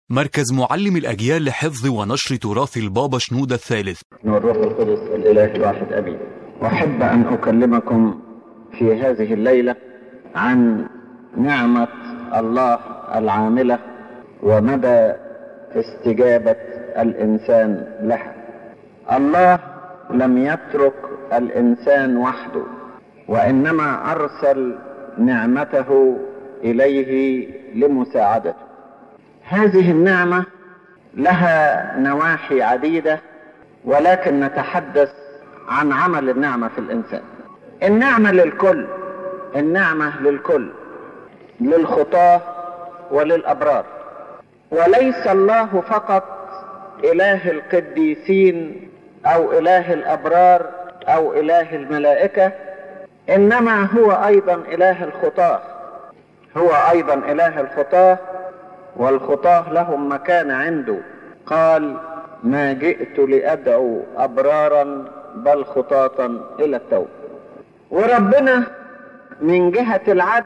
مركز معلم الأجيال لحفظ ونشر تراث البابا شنودة الثالث والروح القدس الإله الواحد أبي أحب أن أكلمكم في هذه الليلة عن نعمة الله العاملة ومدى استجابة الإنسان لها الله لم يترك الإنسان وحده وإنما أرسل نعمته إليه لمساعدته هذه النعمة لها نواحي عديدة ولكن نتحدث عن عمل النعمة في الإنسان النعمة للكل النعمة للكل للخطاة وللأبرار وليس الله فقط إله القديسين أو إله الأبرار أو إله الملائكة إنما هو أيضا إله الخطاة هو أيضا إله الخطاة والخطاة لهم مكان عنده قال ما جئت لأدعو أبرارا بل خطاة إلى التوبة وربنا من جهة العدل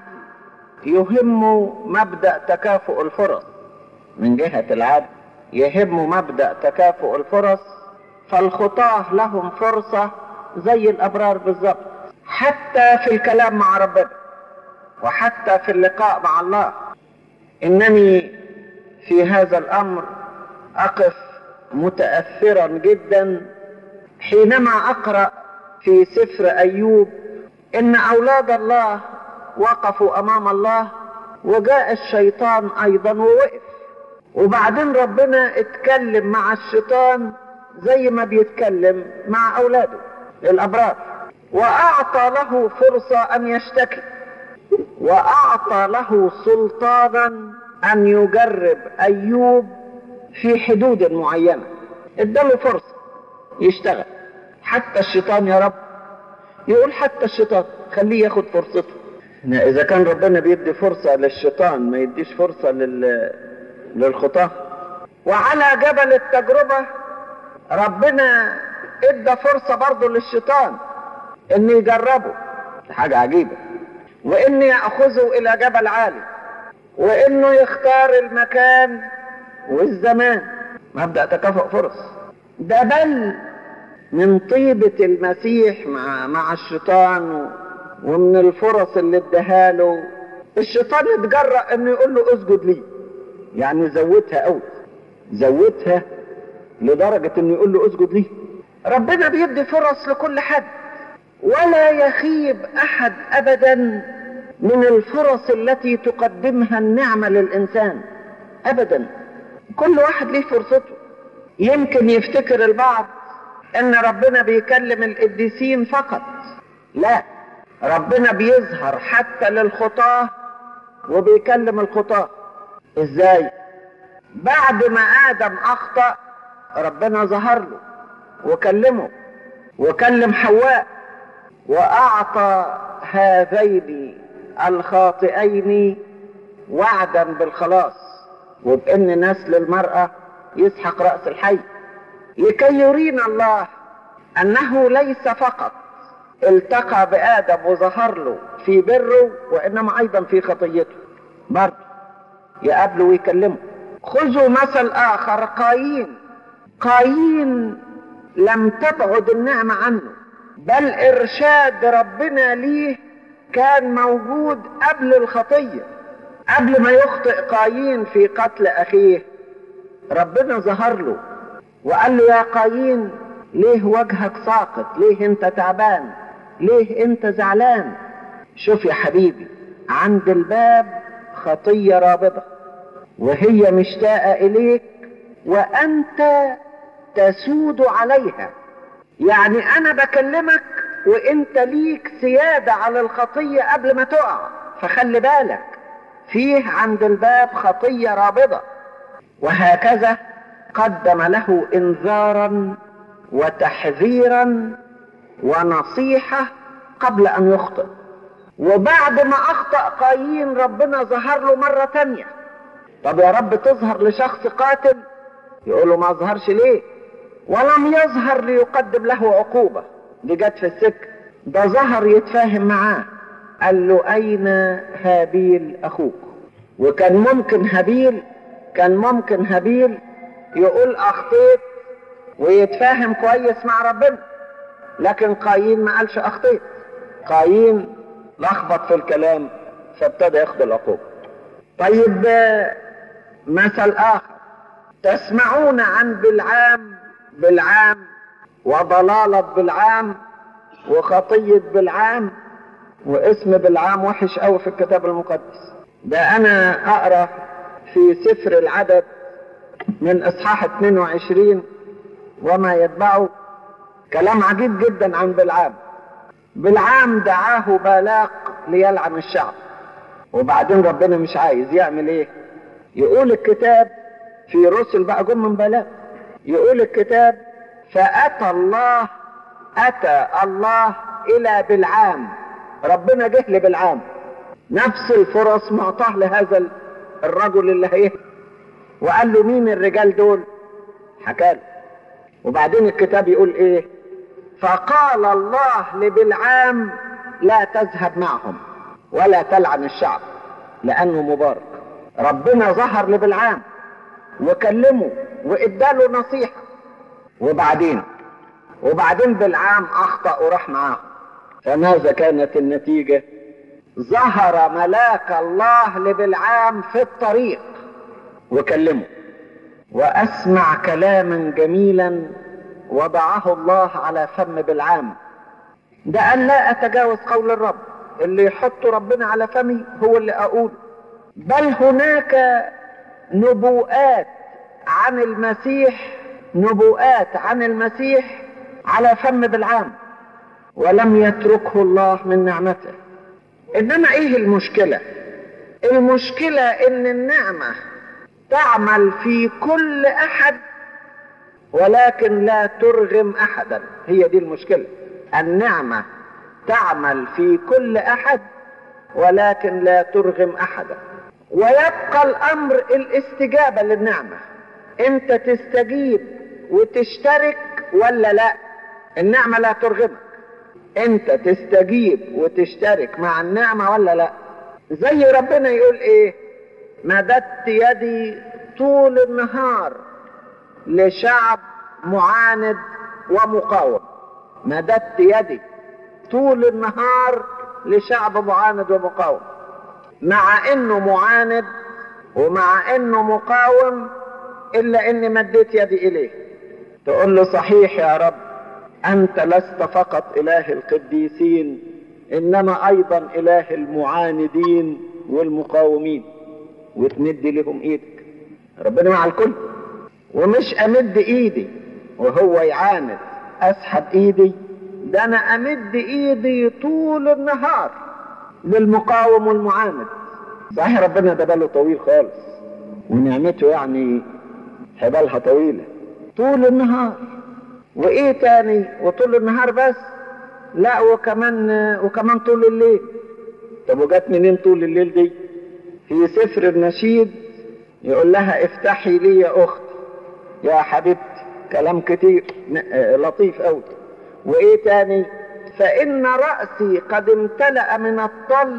يهم مبدأ تكافؤ الفرص من جهة العدل يهم مبدأ تكافؤ الفرص فالخطاة لهم فرصة زي الأبرار بالظبط حتى في الكلام مع ربنا وحتى في اللقاء مع الله إنني في هذا الأمر أقف متأثرا جدا حينما أقرأ في سفر أيوب إن أولاد الله وقفوا أمام الله وجاء الشيطان أيضا ووقف وبعدين ربنا اتكلم مع الشيطان زي ما بيتكلم مع أولاده الأبرار وأعطى له فرصة أن يشتكي وأعطى له سلطانا أن يجرب أيوب في حدود معينة اداله فرصة يشتغل حتى الشيطان يا رب يقول حتى الشيطان خليه ياخد فرصته إذا كان ربنا بيدي فرصة للشيطان ما يديش فرصة لل... للخطاة وعلى جبل التجربة ربنا ادى فرصة برضه للشيطان ان يجربه حاجة عجيبة وان يأخذه الى جبل عالي وانه يختار المكان والزمان مبدأ تكافؤ فرص ده بل من طيبة المسيح مع مع الشيطان ومن الفرص اللي اداها له الشيطان اتجرأ انه يقول له اسجد لي يعني زودها قوي زودها لدرجة انه يقول له اسجد لي ربنا بيدي فرص لكل حد ولا يخيب احد ابدا من الفرص التي تقدمها النعمة للانسان ابدا كل واحد ليه فرصته يمكن يفتكر البعض ان ربنا بيكلم القديسين فقط لا ربنا بيظهر حتى للخطاة وبيكلم الخطاة ازاي بعد ما ادم اخطأ ربنا ظهر له وكلمه وكلم حواء واعطى هذين الخاطئين وعدا بالخلاص وبان نسل المرأة يسحق رأس الحي لكي يرينا الله انه ليس فقط التقى بآدم وظهر له في بره وإنما أيضا في خطيته برضه يقابله ويكلمه خذوا مثل آخر قايين قايين لم تبعد النعمة عنه بل إرشاد ربنا ليه كان موجود قبل الخطية قبل ما يخطئ قايين في قتل أخيه ربنا ظهر له وقال له يا قايين ليه وجهك ساقط ليه انت تعبان ليه انت زعلان شوف يا حبيبي عند الباب خطية رابضة وهي مشتاقة إليك وأنت تسود عليها يعني أنا بكلمك وأنت ليك سيادة على الخطية قبل ما تقع فخلي بالك فيه عند الباب خطية رابضة وهكذا قدم له إنذارا وتحذيرا ونصيحة قبل أن يخطئ وبعد ما أخطأ قايين ربنا ظهر له مرة تانية طب يا رب تظهر لشخص قاتل يقول له ما ظهرش ليه ولم يظهر ليقدم له عقوبة دي جت في السكة ده ظهر يتفاهم معاه قال له أين هابيل أخوك وكان ممكن هابيل كان ممكن هابيل يقول اخطيت ويتفاهم كويس مع ربنا لكن قايين ما قالش اخطيت قايين لخبط في الكلام فابتدى ياخد العقوبة طيب مثل اخر تسمعون عن بالعام بالعام وضلالة بالعام وخطية بالعام واسم بالعام وحش قوي في الكتاب المقدس ده انا اقرا في سفر العدد من اصحاح 22 وما يتبعه كلام عجيب جدا عن بالعام بالعام دعاه بالاق ليلعن الشعب وبعدين ربنا مش عايز يعمل ايه يقول الكتاب في رسل بقى جم من بلاق يقول الكتاب فاتى الله اتى الله الى بالعام ربنا جه لبلعام نفس الفرص معطاه لهذا الرجل اللي هيه وقال له مين الرجال دول حكى وبعدين الكتاب يقول ايه فقال الله لبلعام لا تذهب معهم ولا تلعن الشعب لانه مبارك ربنا ظهر لبلعام وكلمه واداله نصيحه وبعدين وبعدين بلعام اخطا وراح معاه فماذا كانت النتيجه ظهر ملاك الله لبلعام في الطريق وكلمه واسمع كلاما جميلا وضعه الله على فم بلعام ده ان لا اتجاوز قول الرب اللي يحط ربنا على فمي هو اللي اقول بل هناك نبوءات عن المسيح نبوءات عن المسيح على فم بلعام ولم يتركه الله من نعمته انما ايه المشكله المشكله ان النعمه تعمل في كل احد ولكن لا ترغم احدا هي دي المشكله النعمه تعمل في كل احد ولكن لا ترغم احدا ويبقى الامر الاستجابه للنعمه انت تستجيب وتشترك ولا لا النعمه لا ترغمك انت تستجيب وتشترك مع النعمه ولا لا زي ربنا يقول ايه مددت يدي طول النهار لشعب معاند ومقاوم مددت يدي طول النهار لشعب معاند ومقاوم مع انه معاند ومع انه مقاوم الا اني مديت يدي اليه تقول له صحيح يا رب انت لست فقط اله القديسين انما ايضا اله المعاندين والمقاومين وتمد لهم ايدك ربنا مع الكل ومش امد ايدي وهو يعاند اسحب ايدي ده انا امد ايدي طول النهار للمقاوم والمعاند صحيح ربنا ده باله طويل خالص ونعمته يعني حبالها طويلة طول النهار وايه تاني وطول النهار بس لا وكمان وكمان طول الليل طب وجت منين طول الليل دي في سفر النشيد يقول لها افتحي لي يا اختي يا حبيبتي كلام كتير لطيف قوي وايه تاني فان راسي قد امتلا من الطل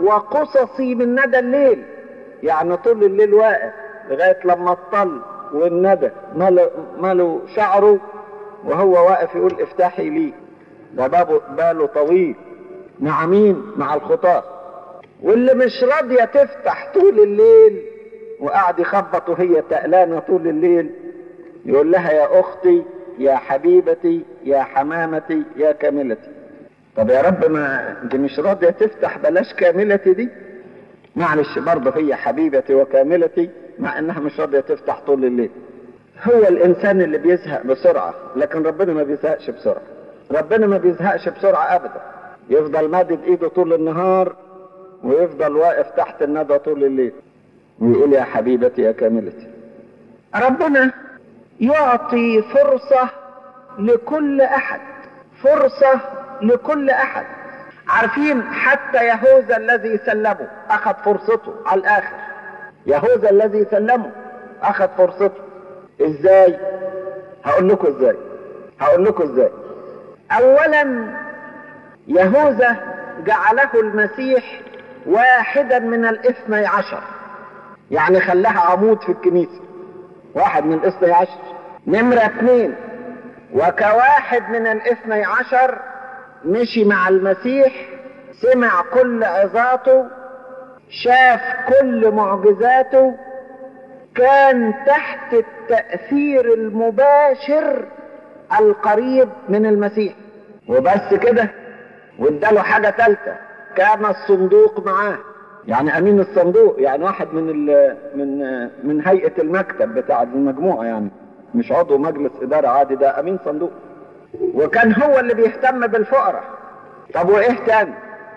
وقصصي من ندى الليل يعني طول الليل واقف لغايه لما الطل والندى ملوا شعره وهو واقف يقول افتحي لي ده بابه باله طويل مع مين مع الخطاه واللي مش راضيه تفتح طول الليل وقاعد يخبط وهي تقلانه طول الليل يقول لها يا اختي يا حبيبتي يا حمامتي يا كاملتي طب يا رب ما دي مش راضيه تفتح بلاش كاملتي دي معلش برضه هي حبيبتي وكاملتي مع انها مش راضيه تفتح طول الليل هو الانسان اللي بيزهق بسرعه لكن ربنا ما بيزهقش بسرعه ربنا ما بيزهقش بسرعه ابدا يفضل مادد ايده طول النهار ويفضل واقف تحت الندى طول الليل ويقول يا حبيبتي يا كاملتي ربنا يعطي فرصة لكل أحد فرصة لكل أحد عارفين حتى يهوذا الذي سلمه أخذ فرصته على الآخر يهوذا الذي سلمه أخذ فرصته إزاي؟ هقول لكم إزاي هقول لكم إزاي أولا يهوذا جعله المسيح واحدا من الاثني عشر يعني خلاها عمود في الكنيسة واحد من الاثني عشر نمرة اثنين وكواحد من الاثني عشر مشي مع المسيح سمع كل عظاته شاف كل معجزاته كان تحت التأثير المباشر القريب من المسيح وبس كده واداله حاجة ثالثة كان الصندوق معاه يعني امين الصندوق يعني واحد من ال من من هيئة المكتب بتاع المجموعة يعني مش عضو مجلس إدارة عادي ده امين صندوق وكان هو اللي بيهتم بالفقراء طب وايه تاني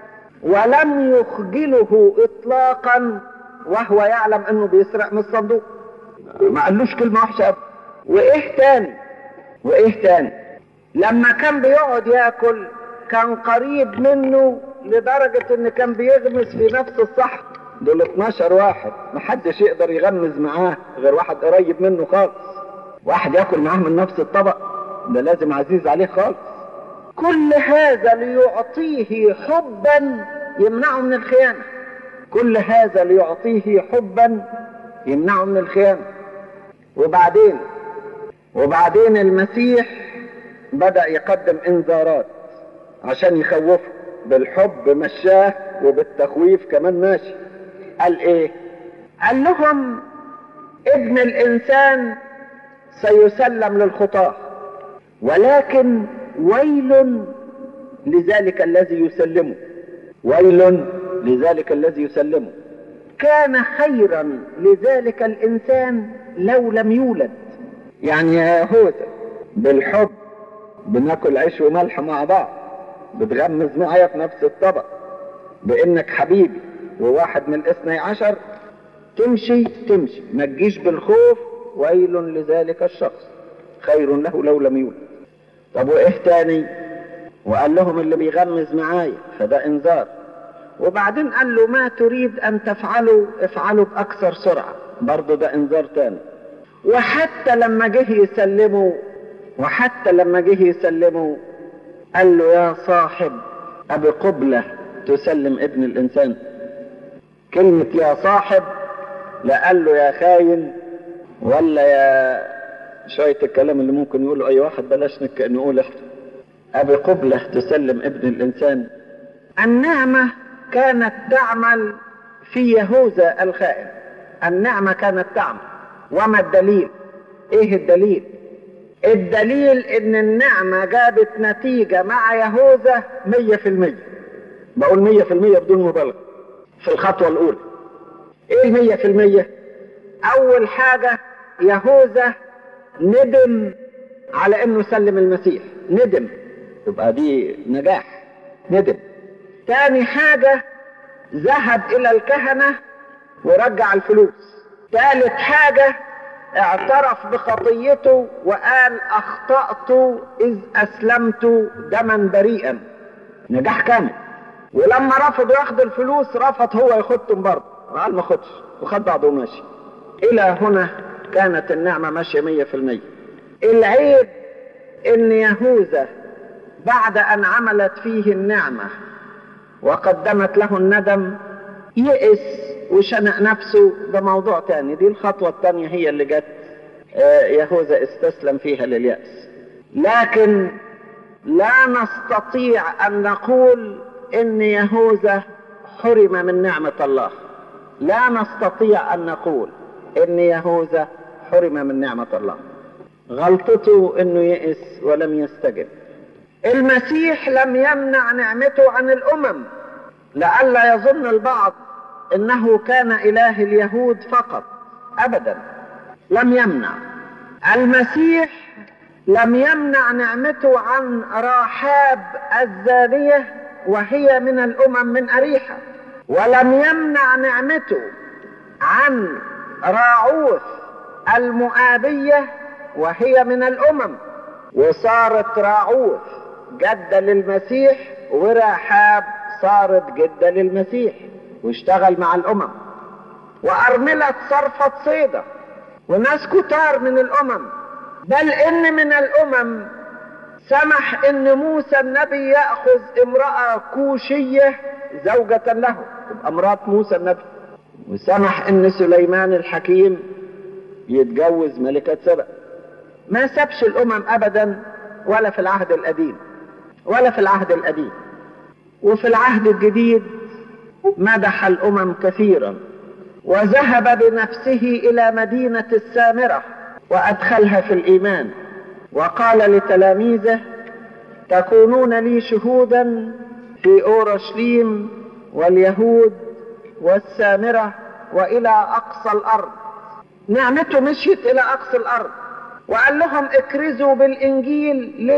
ولم يخجله اطلاقا وهو يعلم انه بيسرق من الصندوق ما قالوش كلمة وحشة ابدا وايه تاني وايه تاني لما كان بيقعد ياكل كان قريب منه لدرجة ان كان بيغمز في نفس الصحن دول 12 واحد محدش يقدر يغمز معاه غير واحد قريب منه خالص واحد ياكل معاه من نفس الطبق ده لازم عزيز عليه خالص كل هذا ليعطيه حبا يمنعه من الخيانة كل هذا ليعطيه حبا يمنعه من الخيانة وبعدين وبعدين المسيح بدأ يقدم انذارات عشان يخوفه بالحب مشاه وبالتخويف كمان ماشي قال ايه قال لهم ابن الانسان سيسلم للخطاه ولكن ويل لذلك الذي يسلمه ويل لذلك الذي يسلمه كان خيرا لذلك الانسان لو لم يولد يعني يا يهوذا بالحب بناكل عيش وملح مع بعض بتغمز معايا في نفس الطبق بانك حبيبي وواحد من الاثني عشر تمشي تمشي ما تجيش بالخوف ويل لذلك الشخص خير له لو لم يولد طب وايه تاني وقال لهم اللي بيغمز معايا فده انذار وبعدين قال له ما تريد ان تفعله افعله باكثر سرعه برضه ده انذار تاني وحتى لما جه يسلمه وحتى لما جه يسلمه قال له يا صاحب أبي قبلة تسلم ابن الإنسان كلمة يا صاحب لا قال له يا خاين ولا يا شوية الكلام اللي ممكن يقوله أي واحد بلاش نقول احنا أبي قبلة تسلم ابن الإنسان النعمة كانت تعمل في يهوذا الخائن النعمة كانت تعمل وما الدليل ايه الدليل الدليل ان النعمة جابت نتيجة مع يهوذا مية في المية بقول مية في المية بدون مبالغة في الخطوة الاولى ايه المية في المية اول حاجة يهوذا ندم على انه سلم المسيح ندم يبقى دي نجاح ندم تاني حاجة ذهب الى الكهنة ورجع الفلوس ثالث حاجة اعترف بخطيته وقال اخطأت اذ اسلمت دما بريئا نجاح كامل ولما رفض ياخد الفلوس رفض هو ياخدهم برضه قال ما خدش وخد بعضه وماشي الى هنا كانت النعمة ماشية مية في المية العيب ان يهوذا بعد ان عملت فيه النعمة وقدمت له الندم يئس وشنق نفسه ده موضوع تاني دي الخطوة التانية هي اللي جت يهوذا استسلم فيها لليأس لكن لا نستطيع أن نقول إن يهوذا حرم من نعمة الله لا نستطيع أن نقول إن يهوذا حرم من نعمة الله غلطته إنه يئس ولم يستجب المسيح لم يمنع نعمته عن الأمم لئلا يظن البعض انه كان اله اليهود فقط ابدا لم يمنع المسيح لم يمنع نعمته عن راحاب الزانية وهي من الامم من اريحة ولم يمنع نعمته عن راعوث المؤابية وهي من الامم وصارت راعوث جدة للمسيح ورحاب صارت جدة للمسيح واشتغل مع الامم وارملة صرفت صيدا وناس كتار من الامم بل ان من الامم سمح ان موسى النبي ياخذ امراه كوشيه زوجة له تبقى مرات موسى النبي وسمح ان سليمان الحكيم يتجوز ملكة سبأ ما سابش الامم ابدا ولا في العهد القديم ولا في العهد القديم وفي العهد الجديد مدح الامم كثيرا وذهب بنفسه الى مدينة السامرة وادخلها في الايمان وقال لتلاميذه تكونون لي شهودا في اورشليم واليهود والسامرة والى اقصى الارض نعمته مشيت الى اقصى الارض وقال لهم اكرزوا بالانجيل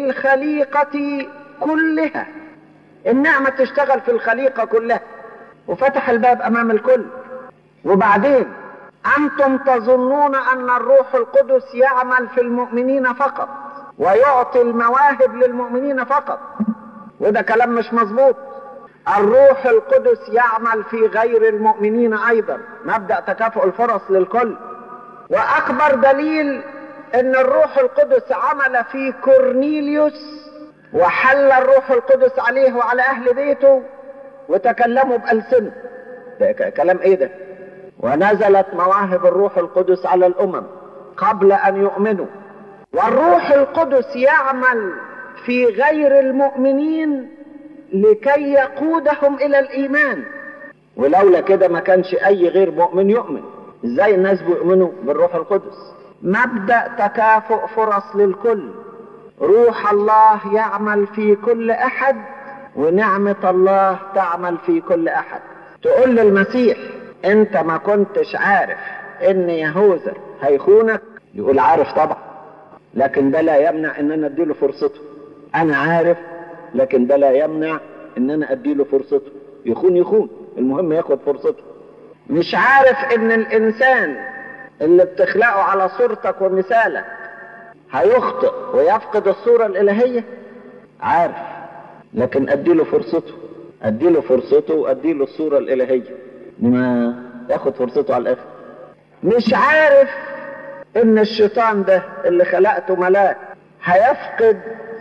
للخليقة كلها النعمة تشتغل في الخليقة كلها وفتح الباب امام الكل وبعدين انتم تظنون ان الروح القدس يعمل في المؤمنين فقط ويعطي المواهب للمؤمنين فقط وده كلام مش مظبوط الروح القدس يعمل في غير المؤمنين ايضا مبدا تكافؤ الفرص للكل واكبر دليل ان الروح القدس عمل في كورنيليوس وحل الروح القدس عليه وعلى اهل بيته وتكلموا بألسنة ده كلام ايه ده ونزلت مواهب الروح القدس على الامم قبل ان يؤمنوا والروح القدس يعمل في غير المؤمنين لكي يقودهم الى الايمان ولولا كده ما كانش اي غير مؤمن يؤمن ازاي الناس بيؤمنوا بالروح القدس مبدا تكافؤ فرص للكل روح الله يعمل في كل احد ونعمه الله تعمل في كل احد تقول للمسيح انت ما كنتش عارف ان يهوذا هيخونك يقول عارف طبعا لكن ده لا يمنع ان انا اديله فرصته انا عارف لكن ده لا يمنع ان انا اديله فرصته يخون يخون المهم ياخد فرصته مش عارف ان الانسان اللي بتخلقه على صورتك ومثالك هيخطئ ويفقد الصورة الالهية عارف لكن اديله فرصته اديله فرصته واديله الصورة الالهية ما ياخد فرصته على الاخر مش عارف ان الشيطان ده اللي خلقته ملاك هيفقد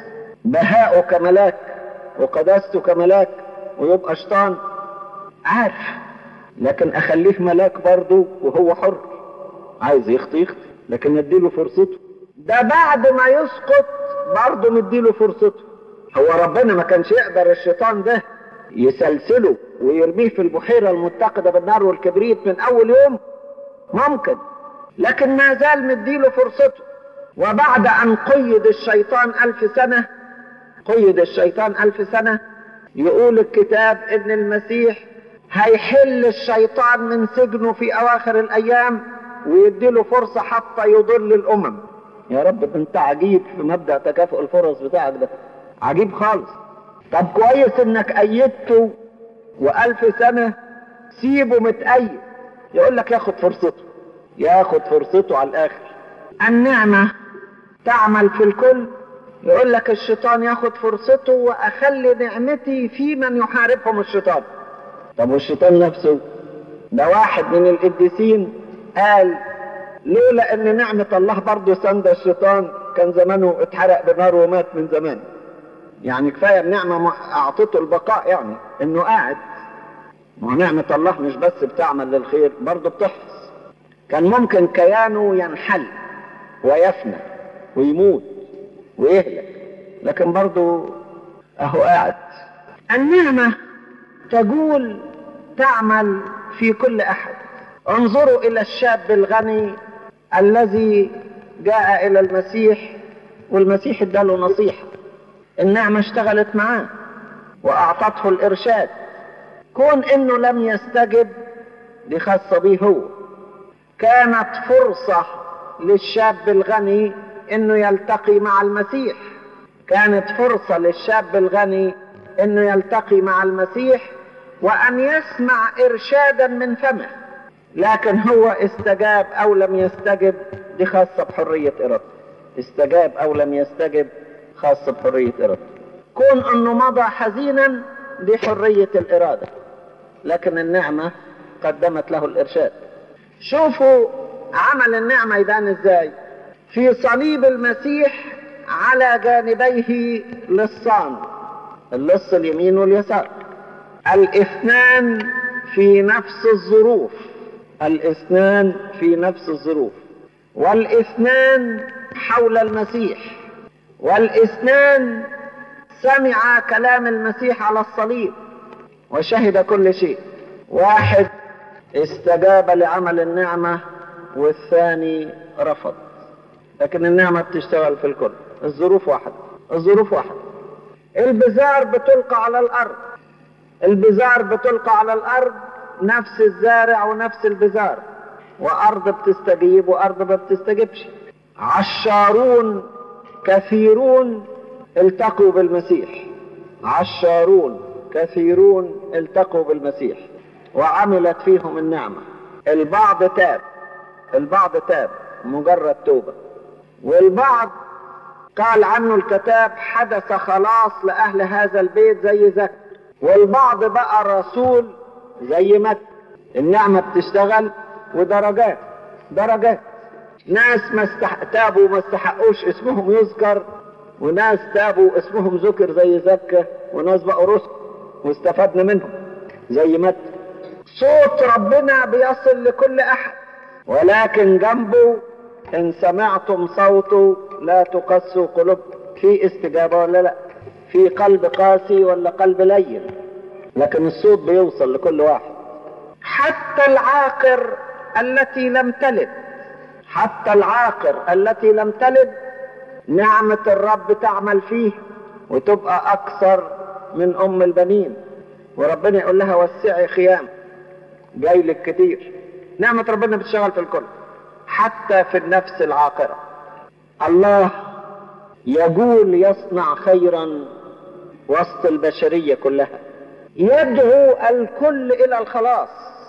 بهاءه كملاك وقداسته كملاك ويبقى شيطان عارف لكن اخليه ملاك برضه وهو حر عايز يخطي يخطي لكن اديله فرصته ده بعد ما يسقط برضه مديله فرصته هو ربنا ما كانش يقدر الشيطان ده يسلسله ويرميه في البحيرة المتقدة بالنار والكبريت من أول يوم ممكن لكن ما زال مديله فرصته وبعد أن قيد الشيطان ألف سنة قيد الشيطان ألف سنة يقول الكتاب إن المسيح هيحل الشيطان من سجنه في أواخر الأيام ويديله فرصة حتى يضل الأمم يا رب انت عجيب في مبدأ تكافؤ الفرص بتاعك ده عجيب خالص طب كويس انك ايدته والف سنة سيبه متأيد يقول لك ياخد فرصته ياخد فرصته على الاخر النعمة تعمل في الكل يقول لك الشيطان ياخد فرصته واخلي نعمتي في من يحاربهم الشيطان طب والشيطان نفسه ده واحد من القديسين قال لولا ان نعمة الله برضه سند الشيطان كان زمانه اتحرق بنار ومات من زمان يعني كفاية النعمة اعطته البقاء يعني انه قاعد ما نعمة الله مش بس بتعمل للخير برضه بتحفظ كان ممكن كيانه ينحل ويفنى ويموت ويهلك لكن برضه اهو قاعد النعمة تقول تعمل في كل احد انظروا الى الشاب الغني الذي جاء الى المسيح والمسيح اداله نصيحة النعمة اشتغلت معاه واعطته الارشاد كون انه لم يستجب دي خاصة بيه هو كانت فرصة للشاب الغني انه يلتقي مع المسيح كانت فرصة للشاب الغني انه يلتقي مع المسيح وان يسمع ارشادا من فمه لكن هو استجاب او لم يستجب دي خاصة بحرية ارادته استجاب او لم يستجب خاصة بحرية ارادته كون انه مضى حزينا دي حرية الارادة لكن النعمة قدمت له الارشاد شوفوا عمل النعمة يبان ازاي في صليب المسيح على جانبيه لصان اللص اليمين واليسار الاثنان في نفس الظروف الاثنان في نفس الظروف والاثنان حول المسيح والاثنان سمع كلام المسيح على الصليب وشهد كل شيء واحد استجاب لعمل النعمة والثاني رفض لكن النعمة بتشتغل في الكل الظروف واحدة الظروف واحدة البزار بتلقى على الأرض البزار بتلقى على الأرض نفس الزارع ونفس البزار وأرض بتستجيب وأرض ما بتستجيبش عشارون كثيرون التقوا بالمسيح عشارون كثيرون التقوا بالمسيح وعملت فيهم النعمة البعض تاب البعض تاب مجرد توبة والبعض قال عنه الكتاب حدث خلاص لأهل هذا البيت زي زك والبعض بقى رسول زي مك النعمة بتشتغل ودرجات درجات ناس ما استح... تابوا ما استحقوش اسمهم يذكر وناس تابوا اسمهم ذكر زي زكة وناس بقوا رسل واستفدنا منهم زي مت صوت ربنا بيصل لكل احد ولكن جنبه ان سمعتم صوته لا تقسوا قلوبكم في استجابة ولا لا في قلب قاسي ولا قلب لين لكن الصوت بيوصل لكل واحد حتى العاقر التي لم تلد حتى العاقر التي لم تلد نعمة الرب تعمل فيه وتبقى أكثر من أم البنين وربنا يقول لها وسعي خيام جاي لك كتير نعمة ربنا بتشتغل في الكل حتى في النفس العاقرة الله يقول يصنع خيرا وسط البشرية كلها يدعو الكل إلى الخلاص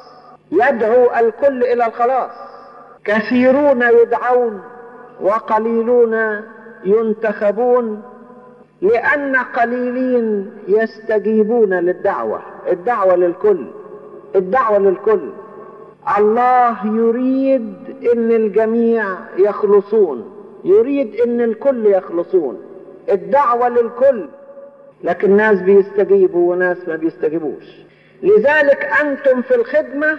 يدعو الكل إلى الخلاص كثيرون يدعون وقليلون ينتخبون لأن قليلين يستجيبون للدعوة الدعوة للكل الدعوة للكل الله يريد ان الجميع يخلصون يريد ان الكل يخلصون الدعوة للكل لكن ناس بيستجيبوا وناس ما بيستجيبوش لذلك انتم في الخدمة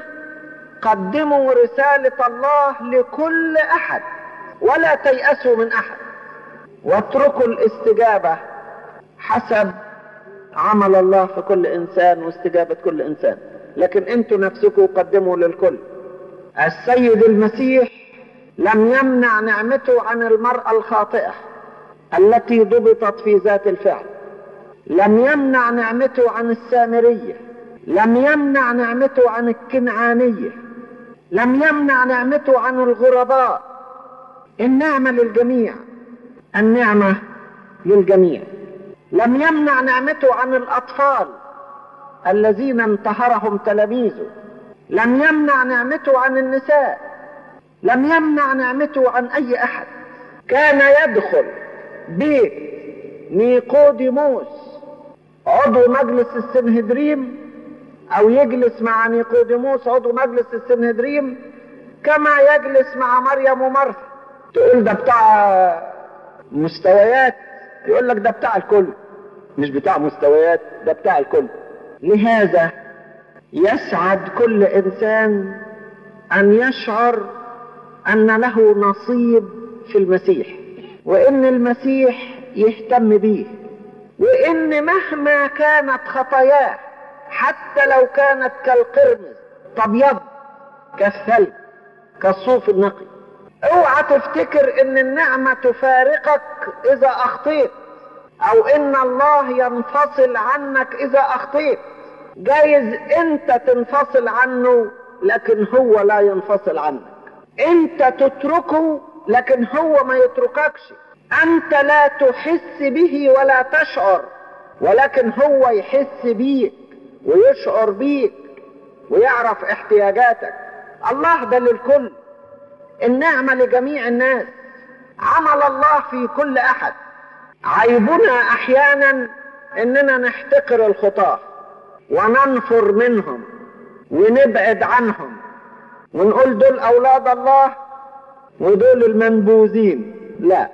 قدموا رسالة الله لكل احد ولا تيأسوا من احد واتركوا الاستجابة حسب عمل الله في كل انسان واستجابة كل انسان لكن انتوا نفسكم قدموا للكل السيد المسيح لم يمنع نعمته عن المرأة الخاطئة التي ضبطت في ذات الفعل لم يمنع نعمته عن السامرية لم يمنع نعمته عن الكنعانية لم يمنع نعمته عن الغرباء النعمة للجميع النعمة للجميع لم يمنع نعمته عن الأطفال الذين انتهرهم تلاميذه لم يمنع نعمته عن النساء لم يمنع نعمته عن أي أحد كان يدخل بيت نيقوديموس عضو مجلس السنهدريم أو يجلس مع نيقوديموس عضو مجلس السنهدريم كما يجلس مع مريم ومرثا تقول ده بتاع مستويات يقول لك ده بتاع الكل مش بتاع مستويات ده بتاع الكل لهذا يسعد كل انسان ان يشعر ان له نصيب في المسيح وان المسيح يهتم به وان مهما كانت خطاياه حتى لو كانت كالقرمز تبيض كالثلج كالصوف النقي اوعى تفتكر ان النعمة تفارقك اذا اخطيت او ان الله ينفصل عنك اذا اخطيت جايز انت تنفصل عنه لكن هو لا ينفصل عنك انت تتركه لكن هو ما يترككش انت لا تحس به ولا تشعر ولكن هو يحس بيك ويشعر بيك ويعرف احتياجاتك الله ده للكل النعمة لجميع الناس عمل الله في كل احد عيبنا احيانا اننا نحتقر الخطاه وننفر منهم ونبعد عنهم ونقول دول اولاد الله ودول المنبوذين لا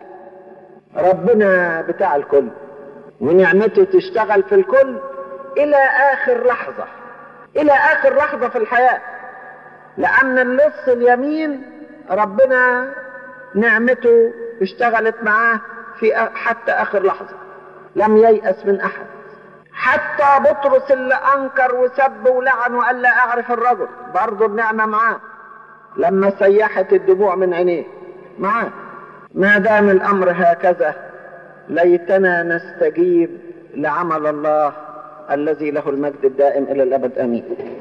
ربنا بتاع الكل ونعمته تشتغل في الكل الى اخر لحظة الى اخر لحظة في الحياة لأن اللص اليمين ربنا نعمته اشتغلت معاه في حتى آخر لحظة لم ييأس من أحد حتى بطرس اللي أنكر وسب ولعن وقال لا أعرف الرجل برضه النعمة معاه لما سيحت الدموع من عينيه معاه ما دام الأمر هكذا ليتنا نستجيب لعمل الله الذي له المجد الدائم إلى الأبد آمين